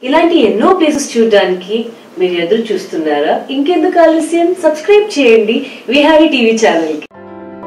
ఇలాంటి ఎన్నో ప్లేసెస్ చూడడానికి మీరు ఎదురు చూస్తున్నారా ఇంకెందుకు ఆలస్యం సబ్స్క్రైబ్ చేయండి విహారీ టీవీ ఛానల్ కి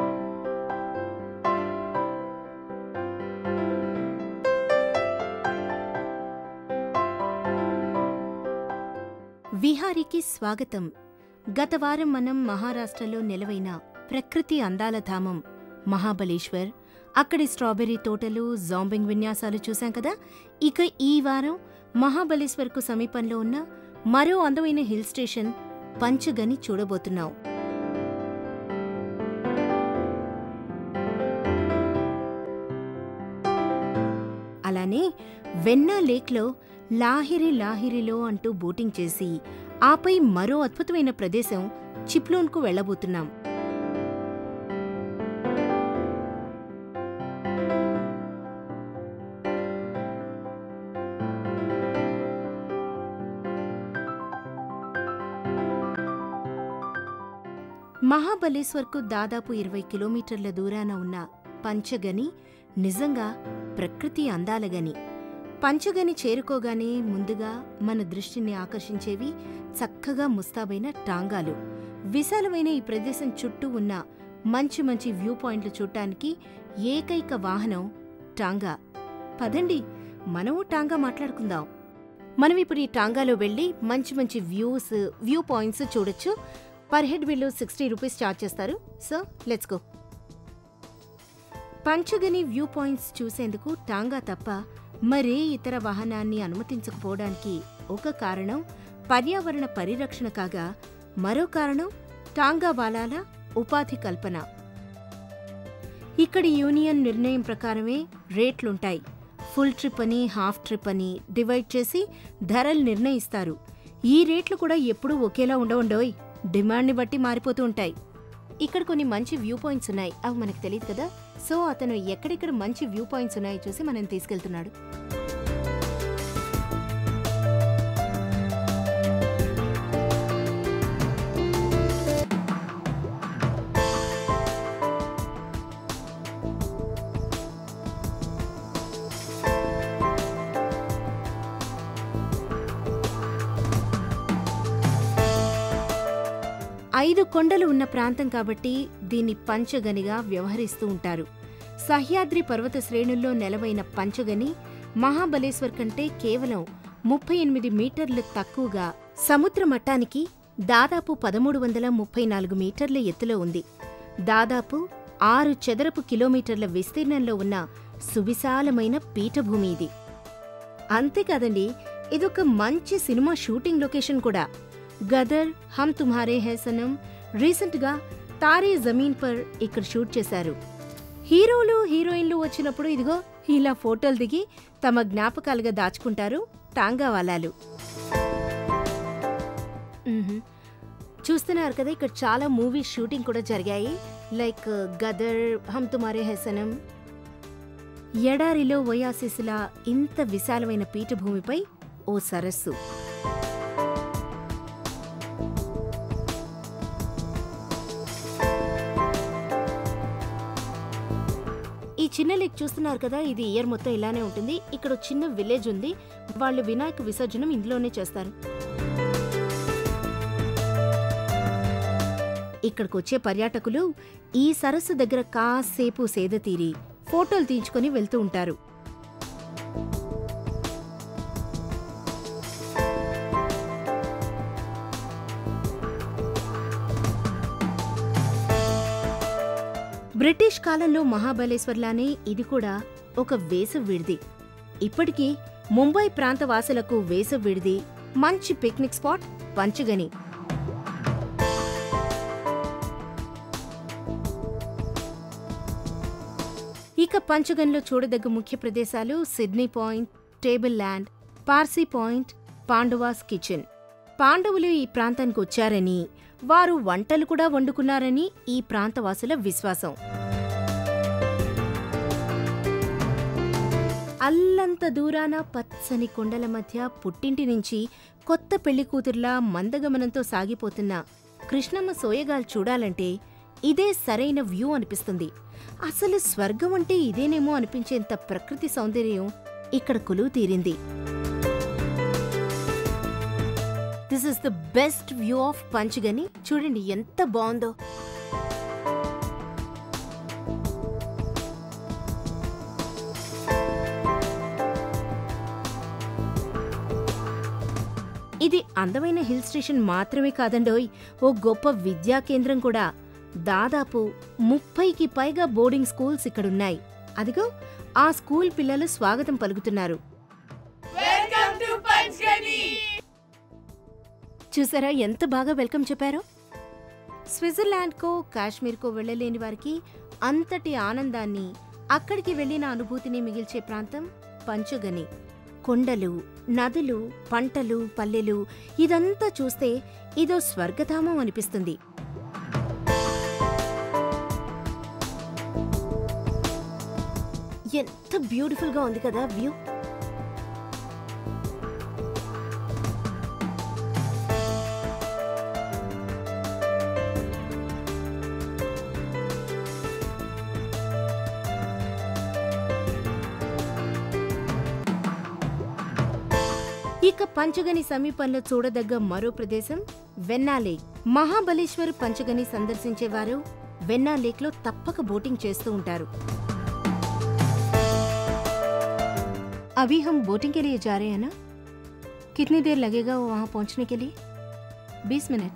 విహారీకి స్వాగతం గత వారం మనం మహారాష్ట్రలో నెలవైన ప్రకృతి అందాల ధామం మహాబలేశ్వర్ అక్కడి స్ట్రాబెర్రీ తోటలు జాంబింగ్ విన్యాసాలు చూశాం కదా ఇక ఈ వారం మహాబలేశ్వర్కు సమీపంలో ఉన్న మరో అందమైన హిల్ స్టేషన్ పంచగని చూడబోతున్నాం అలానే వెన్నా లేక్లో లాహిరి లాహిరిలో అంటూ బోటింగ్ చేసి ఆపై మరో అద్భుతమైన ప్రదేశం చిప్లోన్కు వెళ్ళబోతున్నాం మహాబలేశ్వర్కు దాదాపు ఇరవై కిలోమీటర్ల దూరాన ఉన్న పంచగని నిజంగా ప్రకృతి అందాల గని పంచగని చేరుకోగానే ముందుగా మన దృష్టిని ఆకర్షించేవి చక్కగా ముస్తాబైన టాంగాలు విశాలమైన ఈ ప్రదేశం చుట్టూ ఉన్న మంచి మంచి వ్యూ పాయింట్లు చూడటానికి ఏకైక వాహనం టాంగా పదండి మనము టాంగా మాట్లాడుకుందాం మనం ఇప్పుడు ఈ టాంగాలో వెళ్ళి మంచి మంచి వ్యూస్ వ్యూ పాయింట్స్ చూడొచ్చు పర్ హెడ్ వీళ్ళు సిక్స్టీ రూపీస్ ఛార్జ్ చేస్తారు so let's go Panchgani view points చూసేందుకు టాంగా తప్ప మరే ఇతర వాహనాన్ని అనుమతించకపోవడానికి ఒక కారణం పర్యావరణ పరిరక్షణ కాగా మరో కారణం టాంగా వాలాల ఉపాధి కల్పన ఇక్కడి యూనియన్ నిర్ణయం ప్రకారమే రేట్లుంటాయి ఫుల్ ట్రిప్ అని హాఫ్ ట్రిప్ అని డివైడ్ చేసి ధరలు నిర్ణయిస్తారు ఈ రేట్లు కూడా ఎప్పుడూ ఒకేలా ఉండవుండోయ్ డిమాండ్ని బట్టి మారిపోతూ ఉంటాయి ఇక్కడ కొన్ని మంచి వ్యూ పాయింట్స్ ఉన్నాయి అవి మనకు తెలియదు కదా సో అతను ఎక్కడెక్కడ మంచి వ్యూ పాయింట్స్ ఉన్నాయో చూసి మనం తీసుకెళ్తున్నాడు ఐదు కొండలు ఉన్న ప్రాంతం కాబట్టి దీన్ని పంచగనిగా వ్యవహరిస్తూ ఉంటారు సహ్యాద్రి పర్వత శ్రేణుల్లో నెలవైన పంచగని మహాబలేశ్వర్ కంటే కేవలం ముప్పై ఎనిమిది మీటర్లు తక్కువగా సముద్ర మట్టానికి దాదాపు పదమూడు వందల ముప్పై నాలుగు మీటర్ల ఎత్తులో ఉంది దాదాపు ఆరు చదరపు కిలోమీటర్ల విస్తీర్ణంలో ఉన్న సువిశాలమైన పీఠభూమి ఇది అంతేకాదండి ఇదొక మంచి సినిమా షూటింగ్ లొకేషన్ కూడా గదర్ హమ్ తుమ్హారే హై సనం రీసెంట్ గా తారే జమీన్ పర్ ఇక్కడ షూట్ చేశారు హీరోలు హీరోయిన్లు వచ్చినప్పుడు ఇదిగో ఇలా ఫోటోలు దిగి తమ జ్ఞాపకాలుగా దాచుకుంటారు టాంగా వాలాలు మ్మ్హ్మ్. చూస్తున్నారు కదా ఇక్కడ చాలా మూవీ షూటింగ్ కూడా జరిగాయి లైక్ గదర్ హమ్ తుమారే హెసనం ఎడారిలో ఒయాసిస్లా ఇంత విశాలమైన పీఠభూమిపై ఓ సరస్సు ఈ చిన్న లేక్ చూస్తున్నారు కదా ఇది ఇయర్ మొత్తం ఇలానే ఉంటుంది ఇక్కడ ఒక చిన్న విలేజ్ ఉంది వాళ్ళు వినాయక విసర్జనం ఇందులోనే చేస్తారు ఇక్కడికి వచ్చే పర్యాటకులు ఈ సరస్సు దగ్గర కాసేపు సేద తీరి ఫోటోలు తీయించుకొని వెళ్తూ ఉంటారు బ్రిటిష్ కాలంలో మహాబలేశ్వర్లానే ఇది కూడా ఒక వేసవి విడిది ఇప్పటికీ ముంబై ప్రాంత వాసులకు వేసవి విడిది మంచి పిక్నిక్ స్పాట్ పంచగని ఇక పంచగన్లో చూడదగ్గ ముఖ్య ప్రదేశాలు Sydney point table land Parsi point Pandavas kitchen పాండవులు ఈ ప్రాంతానికి వచ్చారని వారు వంటలు కూడా వండుకున్నారని ఈ ప్రాంతవాసుల విశ్వాసం అల్లంత దూరాన పచ్చని కొండల మధ్య పుట్టింటి నుంచి కొత్త పెళ్లి కూతుర్లా మందగమనంతో సాగిపోతున్న కృష్ణమ్మ సోయగాల్ చూడాలంటే ఇదే సరైన వ్యూ అనిపిస్తుంది అసలు స్వర్గం అంటే ఇదేనేమో అనిపించేంత ప్రకృతి సౌందర్యం ఇక్కడ కొలువు తీరింది this is the best view of Panchgani చూడండి ఎంత బాగుందో ఇది అందమైన హిల్ స్టేషన్ మాత్రమే కాదండోయ్ ఓ గొప్ప విద్యా కేంద్రం కూడా దాదాపు ముప్పైకి పైగా బోర్డింగ్ స్కూల్స్ ఇక్కడున్నాయి అదిగో ఆ స్కూల్ పిల్లలు స్వాగతం పలుకుతున్నారు చూసారా ఎంత బాగా వెల్కమ్ చెప్పారో స్విట్జర్లాండ్కో కాశ్మీర్కో వెళ్ళలేని వారికి అంతటి ఆనందాన్ని అక్కడికి వెళ్ళిన అనుభూతిని మిగిల్చే ప్రాంతం పంచగని కొండలు నదులు పంటలు పల్లెలు ఇదంతా చూస్తే ఇదో స్వర్గధామం అనిపిస్తుంది ఎంత బ్యూటిఫుల్గా ఉంది కదా వ్యూ ఇక పంచగని సమీపంలో చూడదగ్గ మరో ప్రదేశం వెన్నా లేక్ మహాబలేశ్వర్ పంచగని సందర్శించేవారు వెన్నా లేక్ లో తప్పక బోటింగ్ చేస్తూ ఉంటారు अभी हम बोटिंग के लिए जा रहे हैं ना कितनी देर लगेगा वो वहां पहुंचने के लिए बीस मिनट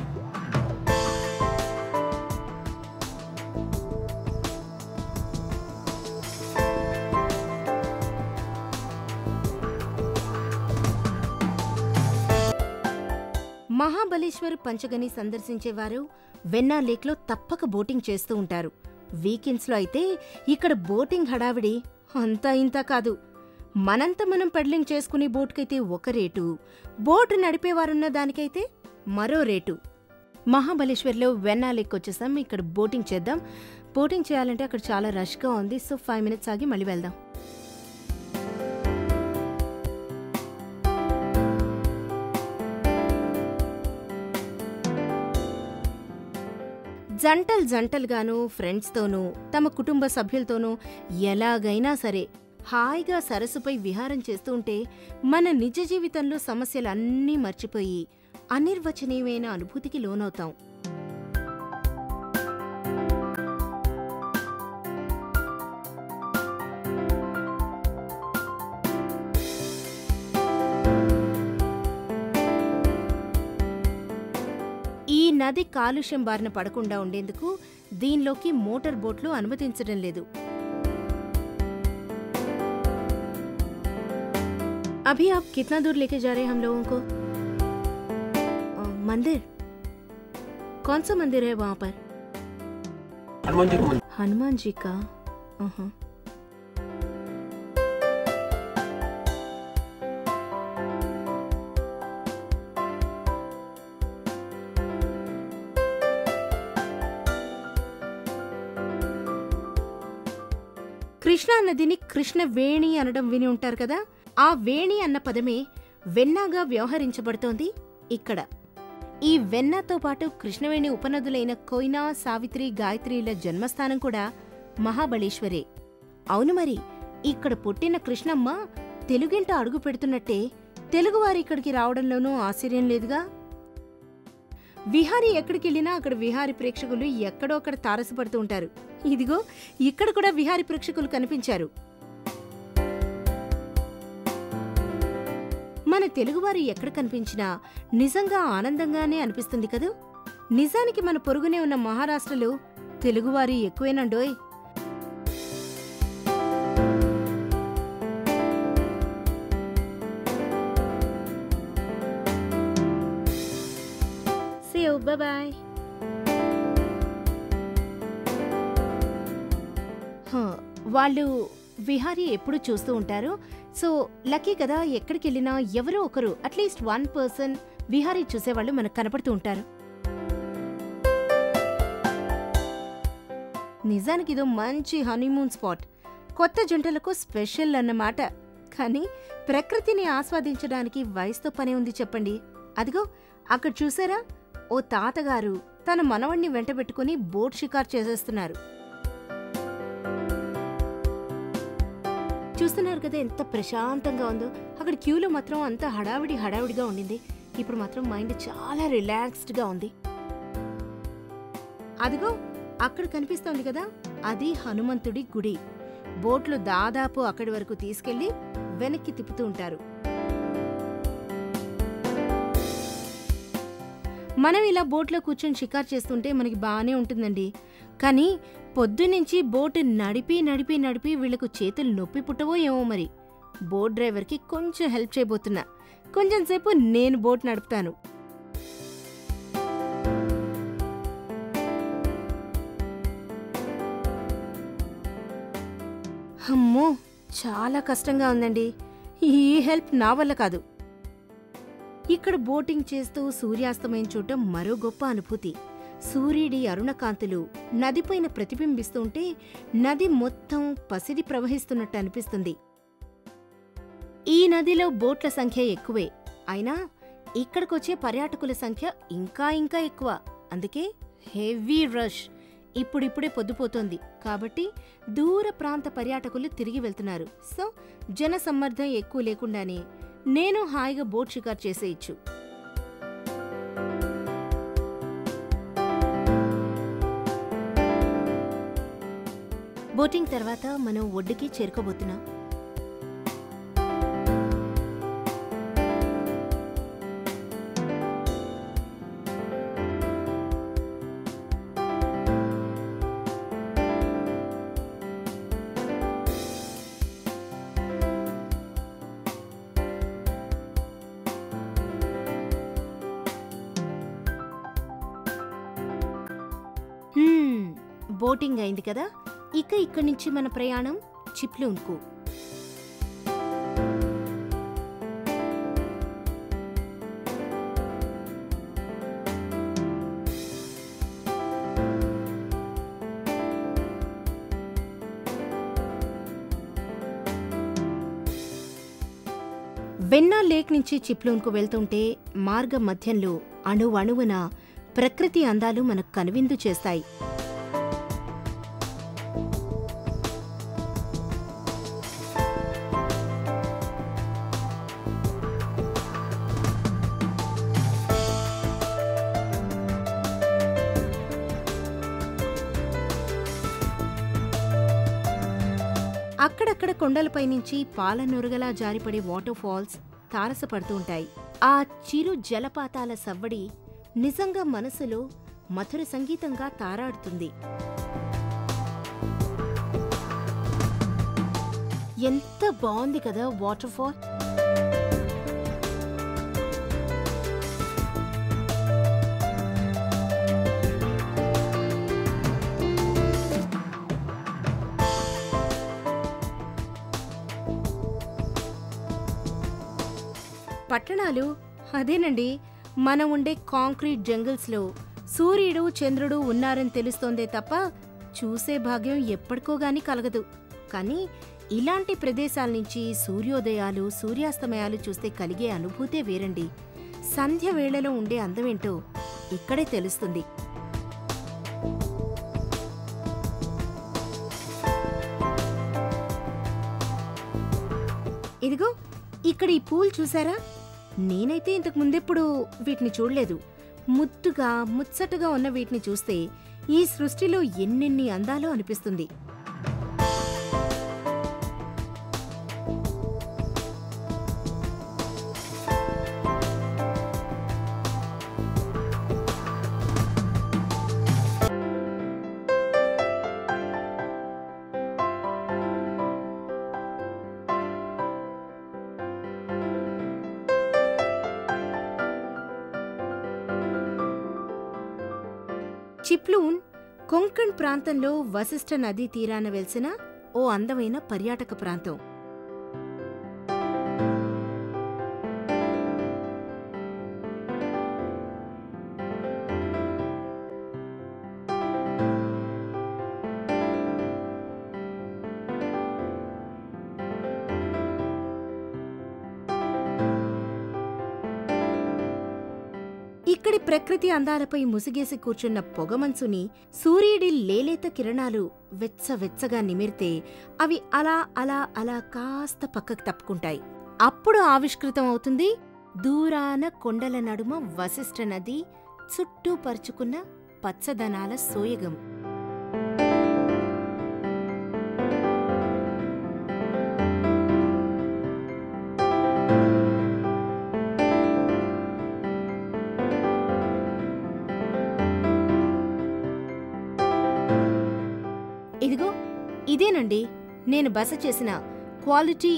మహాబలేశ్వర్ పంచగని సందర్శించేవారు వెన్నా లేక్లో తప్పక బోటింగ్ చేస్తూ ఉంటారు వీకెండ్స్లో అయితే ఇక్కడ బోటింగ్ హడావిడి అంతా ఇంత కాదు మనంత మనం పెడ్లింగ్ చేసుకునే బోట్కైతే ఒక రేటు బోటు నడిపేవారున్న దానికైతే మరో రేటు మహాబలేశ్వర్లో వెన్నా లేక్ వచ్చేసాం ఇక్కడ బోటింగ్ చేద్దాం బోటింగ్ చేయాలంటే అక్కడ చాలా రష్గా ఉంది సో ఫైవ్ మినిట్స్ ఆగి మళ్ళీ వెళ్దాం జంటలు జంటలుగాను ఫ్రెండ్స్తోనూ తమ కుటుంబ సభ్యులతోనూ ఎలాగైనా సరే హాయిగా సరస్సుపై విహారం చేస్తూ ఉంటే మన నిజ జీవితంలో సమస్యలన్నీ మర్చిపోయి అనిర్వచనీయమైన అనుభూతికి లోనవుతాం ఈ నది కాలుష్యం బారిన పడకుండా ఉండేందుకు దీనిలోకి మోటార్ బోట్లు అనుమతించడం లేదు अभी आप कितना दूर लेके जा रहे हैं हम लोगों को अ, मंदिर कौन सा मंदिर है वहां पर हनुमान जी का मंदिर हनुमान जी का अहं। కృష్ణా నదిని కృష్ణ వేణి అనడం విని ఉంటారు కదా ఆ వేణి అన్న పదమే వెన్నాగా వ్యవహరించబడుతోంది ఇక్కడ ఈ వెన్నతో పాటు కృష్ణవేణి ఉపనదులైన కోయినా సావిత్రి గాయత్రిల జన్మస్థానం కూడా మహాబళేశ్వరే అవును మరి ఇక్కడ పుట్టిన కృష్ణమ్మ తెలుగింట అడుగు పెడుతున్నట్టే తెలుగువారి ఇక్కడికి రావడంలోనూ ఆశ్చర్యం లేదుగా విహారీ ఎక్కడికెళ్ళినా అక్కడ విహారీ ప్రేక్షకులు ఎక్కడో అక్కడ తారసపడుతూ ఉంటారు ఇదిగో ఇక్కడ కూడా విహారీ ప్రేక్షకులు కనిపించారు మన తెలుగువారు ఎక్కడ కనిపించినా నిజంగా ఆనందంగానే అనిపిస్తుంది కదూ నిజానికి మన పొరుగునే ఉన్న మహారాష్ట్రలో తెలుగువారి ఎక్కువేనండోయ్ See you. Bye-bye. హ, వాళ్ళు విహారీ ఎప్పుడు చూస్తూ ఉంటారు సో లక్కీ కదా ఎక్కడికి వెళ్ళినా ఎవరో ఒకరు అట్లీస్ట్ వన్ పర్సన్ విహారీ చూసేవాళ్ళు మనకు కనపడుతూ ఉంటారు నిజానికి ఇదో మంచి హనీమూన్ స్పాట్ కొత్త జంటలకు స్పెషల్ అన్నమాట కానీ ప్రకృతిని ఆస్వాదించడానికి వయసుతో పని ఉంది చెప్పండి అదిగో అక్కడ చూసారా ఓ తాతగారు తన మనవణ్ణి వెంటబెట్టుకుని బోట్ షికార్ చేసేస్తున్నారు చూస్తున్నారు కదా ఎంత ప్రశాంతంగా ఉందో అక్కడ క్యూలో మాత్రం అంత హడావిడి హడావిడిగా ఉండింది ఇప్పుడు మాత్రం మైండ్ చాలా రిలాక్స్డ్గా ఉంది అదిగో అక్కడ కనిపిస్తోంది కదా అది హనుమంతుడి గుడి బోట్లు దాదాపు అక్కడి వరకు తీసుకెళ్లి వెనక్కి తిప్పుతూ ఉంటారు మనం ఇలా బోట్లో కూర్చొని షికార్ చేస్తుంటే మనకి బాగానే ఉంటుందండి కానీ పొద్దునుంచి బోట్ నడిపి నడిపి నడిపి వీళ్లకు చేతులు నొప్పి పుట్టవో ఏమో మరి బోట్ డ్రైవర్కి కొంచెం హెల్ప్ చేయబోతున్నా కొంచెం సేపు నేను బోట్ నడుపుతాను అమ్మో చాలా కష్టంగా ఉందండి ఈ హెల్ప్ నా వల్ల కాదు ఇక్కడ బోటింగ్ చేస్తూ సూర్యాస్తమయం చూడటం మరో గొప్ప అనుభూతి సూర్యుడి అరుణకాంతులు నదిపైన ప్రతిబింబిస్తుంటే నది మొత్తం పసిడి ప్రవహిస్తున్నట్టు అనిపిస్తుంది ఈ నదిలో బోట్ల సంఖ్య ఎక్కువే అయినా ఇక్కడికొచ్చే పర్యాటకుల సంఖ్య ఇంకా ఇంకా ఎక్కువ అందుకే హెవీ రష్ ఇప్పుడిప్పుడే పొద్దుపోతోంది కాబట్టి దూర ప్రాంత పర్యాటకులు తిరిగి వెళ్తున్నారు సో జన సమ్మర్దం ఎక్కువ లేకుండానే నేను హాయిగా బోట్ షికార్ చేసేయచ్చు బోటింగ్ తర్వాత మనం ఒడ్డుకి చేరుకోబోతున్నాం హ్మ్, బోటింగ్ అయింది కదా ఇక ఇక్కడి నుంచి మన ప్రయాణం చిప్లూన్కు వెన్నా లేక్ నుంచి చిప్లూన్కు వెళ్తుంటే మార్గ మధ్యంలో అణువణువున ప్రకృతి అందాలు మనకు కనువిందు చేస్తాయి అక్కడక్కడ కొండలపై నుంచి పాలనొరగలా జారిపడే వాటర్ ఫాల్స్ తారసపడుతూ ఉంటాయి ఆ చిరు జలపాతాల సవ్వడి నిజంగా మనసులో మధుర సంగీతంగా తారాడుతుంది ఎంత బాగుంది కదా వాటర్ ఫాల్ పట్టణాలు అదేనండి మనం ఉండే కాంక్రీట్ జంగిల్స్లో సూర్యుడు చంద్రుడు ఉన్నారని తెలుస్తోందే తప్ప చూసే భాగ్యం ఎప్పటికో గాని కలగదు కానీ ఇలాంటి ప్రదేశాల నుంచి సూర్యోదయాలు సూర్యాస్తమయాలు చూస్తే కలిగే అనుభూతే వేరండి సంధ్య వేళలో ఉండే అందమేంటో ఇక్కడే తెలుస్తుంది ఇదిగో ఇక్కడ ఈ పూల్ చూసారా నేనైతే ఇంతకు ముందెప్పుడు వీటిని చూడలేదు ముద్దుగా ముచ్చటగా ఉన్న వీటిని చూస్తే ఈ సృష్టిలో ఎన్నెన్ని అందాలో అనిపిస్తుంది చిప్లూన్ కొంకణ్ ప్రాంతంలో వశిష్ఠ నదీ తీరాన వెలిసిన ఓ అందమైన పర్యాటక ప్రాంతం ఇక్కడి ప్రకృతి అందాలపై ముసిగేసి కూర్చున్న పొగమంచుని సూర్యుడి లేలేత కిరణాలు వెచ్చ వెచ్చగా నిమిరితే అవి అలా అలా అలా కాస్త పక్కకు తప్పుకుంటాయి అప్పుడు ఆవిష్కృతం అవుతుంది దూరాన కొండల నడుమ వశిష్ఠ నది చుట్టూ పరుచుకున్న పచ్చదనాల సోయగం ఇదిగో ఇదేనండి నేను బస చేసిన క్వాలిటీ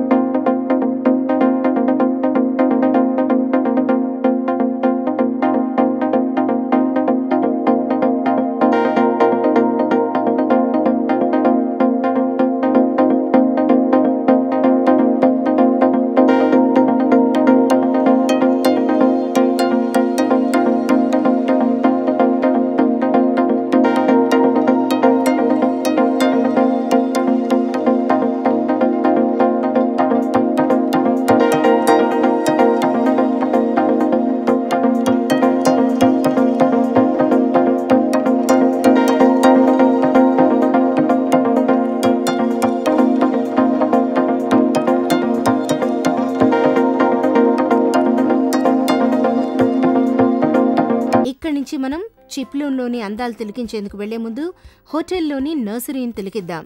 ఇక్కడి నుంచి మనం చిప్లూన్లోని అందాలు తిలకించేందుకు వెళ్లే ముందు హోటల్లోని నర్సరీని తిలకిద్దాం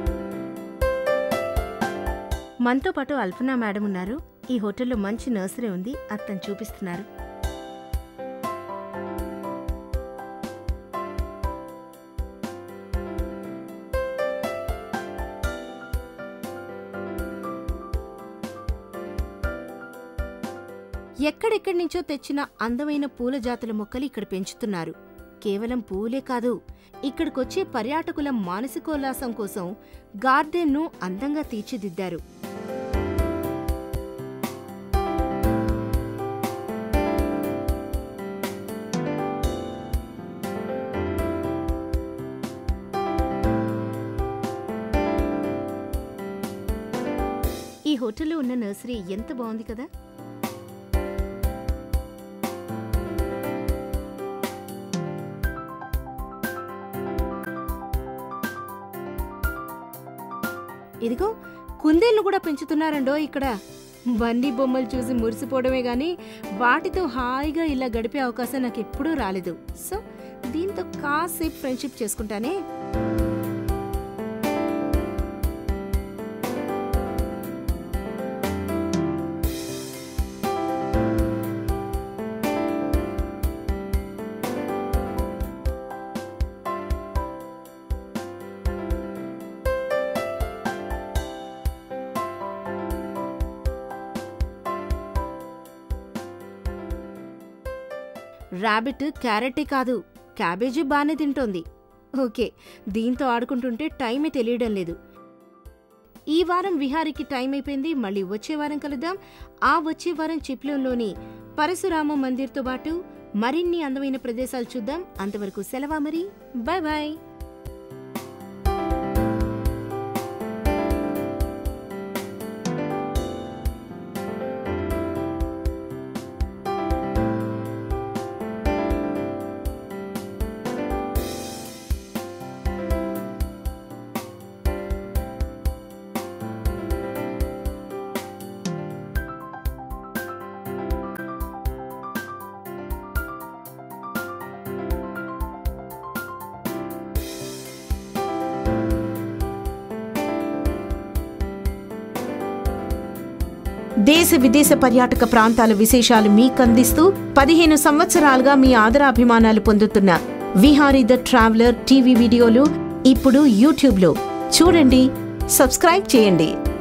మనతో పాటు అల్పనా మేడం ఉన్నారు ఈ హోటల్లో మంచి నర్సరీ ఉంది అతను చూపిస్తున్నారు ఎక్కడెక్కడి నుంచో తెచ్చిన అందమైన పూల జాతుల మొక్కలు ఇక్కడ పెంచుతున్నారు కేవలం పూలే కాదు ఇక్కడికొచ్చే పర్యాటకుల మానసికోల్లాసం కోసం గార్డెన్ను అందంగా తీర్చిదిద్దారు ఈ హోటల్లో ఉన్న నర్సరీ ఎంత బాగుంది కదా ఇదిగో కుందేళ్లు కూడా పెంచుతున్నారండో ఇక్కడ బండి బొమ్మలు చూసి మురిసిపోవడమే గాని వాటితో హాయిగా ఇలా గడిపే అవకాశం నాకు ఎప్పుడూ రాలేదు సో దీంతో కాసేపు ఫ్రెండ్షిప్ చేసుకుంటానే ర్యాబిట్ క్యారెటే కాదు క్యాబేజీ బాగానే తింటోంది ఓకే దీంతో ఆడుకుంటుంటే టైమే తెలియడం లేదు ఈ వారం విహారికి టైం అయిపోయింది మళ్ళీ వచ్చే వారం కలుద్దాం ఆ వచ్చే వారం చిప్లంలోని పరశురామ మందిర్తో పాటు మరిన్ని అందమైన ప్రదేశాలు చూద్దాం అంతవరకు సెలవా మరి బాయ్ బాయ్ దేశ విదేశ పర్యాటక ప్రాంతాల విశేషాలు మీకందిస్తూ పదిహేను సంవత్సరాలుగా మీ ఆదరాభిమానాలు పొందుతున్న విహారీ ద ట్రావెలర్ టీవీ వీడియోలు ఇప్పుడు యూట్యూబ్లో చూడండి సబ్స్క్రైబ్ చేయండి